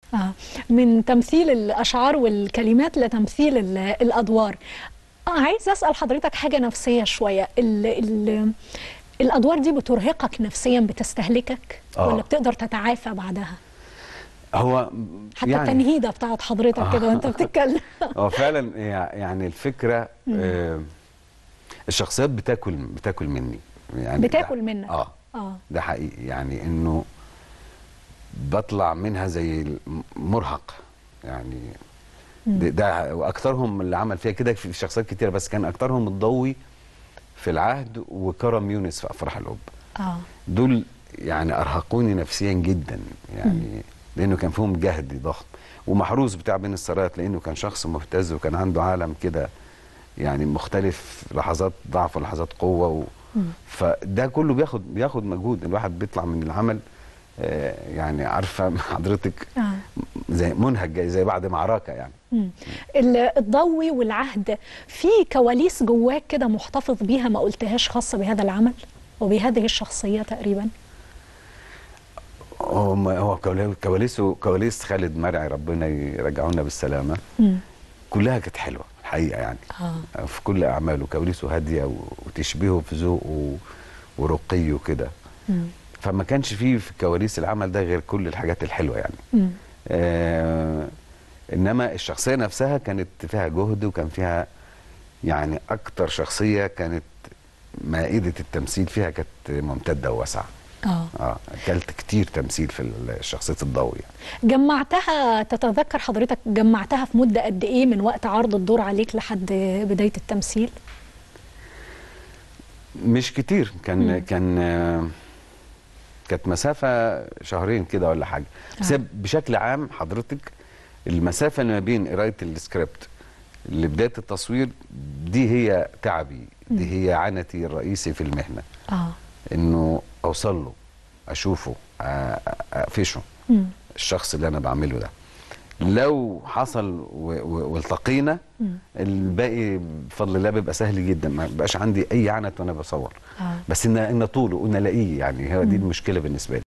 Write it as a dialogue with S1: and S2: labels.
S1: آه. من تمثيل الاشعار والكلمات لتمثيل ال- الادوار آه عايز اسال حضرتك حاجه نفسيه شويه ال ال الادوار دي بترهقك نفسيا بتستهلكك
S2: آه.
S1: ولا بتقدر تتعافى بعدها
S2: هو
S1: حتى
S2: يعني
S1: التنهيده بتاعت حضرتك كده وانت بتتكلم
S2: هو فعلا يعني الفكره آه الشخصيات بتاكل بتاكل مني يعني
S1: بتاكل
S2: ده-
S1: منك.
S2: اه
S1: اه
S2: ده حقيقي يعني انه بطلع منها زي مرهق يعني ده, ده واكثرهم اللي عمل فيها كده في شخصيات كتيره بس كان اكثرهم الضوي في العهد وكرم يونس في افراح الحب
S1: اه
S2: دول يعني ارهقوني نفسيا جدا يعني لانه كان فيهم جهد ضخم ومحروس بتاع بين السرايات لانه كان شخص مهتز وكان عنده عالم كده يعني مختلف لحظات ضعف ولحظات قوه و... فده كله بياخد بياخد مجهود الواحد بيطلع من العمل آه، يعني عارفه حضرتك
S1: اه
S2: زي منهج زي بعد معركه يعني
S1: مم. ال- الضوي والعهد في كواليس جواك كده محتفظ بيها ما قلتهاش خاصه بهذا العمل وبهذه الشخصيه تقريبا
S2: هو هو كوالي- كواليسه كواليس خالد مرعي ربنا يرجعه لنا بالسلامه
S1: مم.
S2: كلها كانت حلوه الحقيقه يعني
S1: اه
S2: في كل اعماله كواليسه هاديه و- وتشبهه في ذوقه ورقيه وكده
S1: مم.
S2: فما كانش فيه في كواليس العمل ده غير كل الحاجات الحلوه يعني
S1: مم.
S2: آه انما الشخصيه نفسها كانت فيها جهد وكان فيها يعني اكتر شخصيه كانت مائده التمثيل فيها كانت ممتده وواسعه
S1: اه
S2: اه اكلت كتير تمثيل في الشخصيه الضوء يعني
S1: جمعتها تتذكر حضرتك جمعتها في مده قد ايه من وقت عرض الدور عليك لحد بدايه التمثيل
S2: مش كتير كان
S1: مم.
S2: كان آه، كانت مسافه شهرين كده ولا حاجه بس
S1: آه.
S2: هي بشكل عام حضرتك المسافه ما بين قرايه السكريبت لبدايه التصوير دي هي تعبي دي هي عنتي الرئيسي في المهنه
S1: اه
S2: انه اوصل له اشوفه آ- اقفشه
S1: مم.
S2: الشخص اللي انا بعمله ده لو حصل و- و- والتقينا
S1: مم.
S2: الباقي بفضل الله بيبقى سهل جدا ما بيبقاش عندي اي عنت وانا بصور
S1: آه.
S2: بس ان ان طوله ان الاقيه يعني هي دي المشكله بالنسبه لي